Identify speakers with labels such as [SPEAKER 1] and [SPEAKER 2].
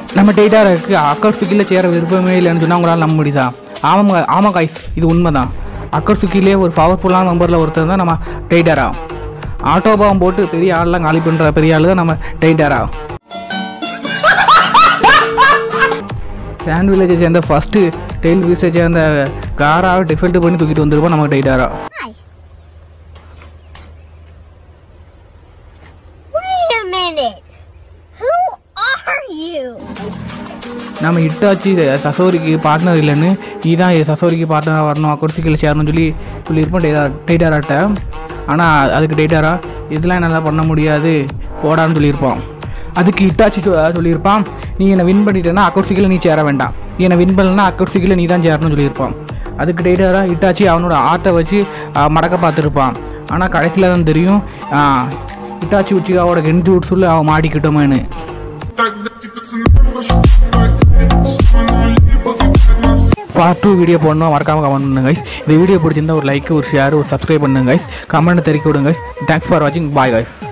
[SPEAKER 1] நம்ம டெய்டாரா இருக்கு அக்கர் சுக்கில சேர விருப்பமே இல்லைன்னு சொன்னால் உங்களால் நம்ப முடியுதா ஆமாம் ஆமாம் காய்ஸ் இது உண்மைதான் அக்கர் சுக்கிலே ஒரு பவர்ஃபுல்லான நம்பரில் ஒருத்தர் தான் நம்ம டெய்டாரா ஆட்டோபாவம் போட்டு பெரிய ஆள்லாம் காலி பண்ணுற பெரிய ஆள் தான் நம்ம டெய்டாரா சாண்ட் வில்லேஜை சேர்ந்த ஃபஸ்ட்டு டெயில் வீஸை சேர்ந்த காராவை டிஃபெல்ட் பண்ணி தூக்கிட்டு வந்திருப்போம் நம்ம Deidara
[SPEAKER 2] Wait a minute. Who are you?
[SPEAKER 1] நம்ம இட்டாச்சி சசோரிக்கு பார்ட்னர் இல்லைன்னு நீ தான் சசோரிக்கு பார்ட்னராக வரணும் அக்கௌண்ட்ஸுக்கில் சேரணும்னு சொல்லி சொல்லியிருப்போம் டெய்டா டெய்டாராட்ட ஆனால் அதுக்கு டெய்டாரா இதெல்லாம் என்னால் பண்ண முடியாது போடான்னு சொல்லியிருப்பான் அதுக்கு இட்டாச்சி சொ- சொல்லியிருப்பான் நீ என்னை வின் பண்ணிட்டேன்னா அக்கௌண்ட்ஸுக்கில் நீ சேர வேண்டாம் நீ என்னை வின் பண்ணலன்னா அக்கௌண்ட்ஸுக்கில் நீ தான் சேரணும்னு சொல்லியிருப்பான் அதுக்கு டெய்டாரா இட்டாச்சி அவனோட ஆட்டை வச்சு ஆ, மடக்க பார்த்துருப்பான் ஆனால் கடைசியில் தான் தெரியும் ஆ, இட்டாச்சி உச்சிகாவோட கெஞ்சி விட்டு அவன் மாட்டிக்கிட்டோமேன்னு பார்ட் டூ வீடியோ போடணும் மறக்காம கமெண்ட் பண்ணுங்க guys. இந்த வீடியோ பிடிச்சிருந்தா ஒரு லைக் ஒரு ஷேர் ஒரு சப்ஸ்கிரைப் பண்ணுங்க guys. கமெண்ட் தெரிவிக்க விடுங்க guys. தேங்க்ஸ் ஃபார் வாட்சிங் பாய் guys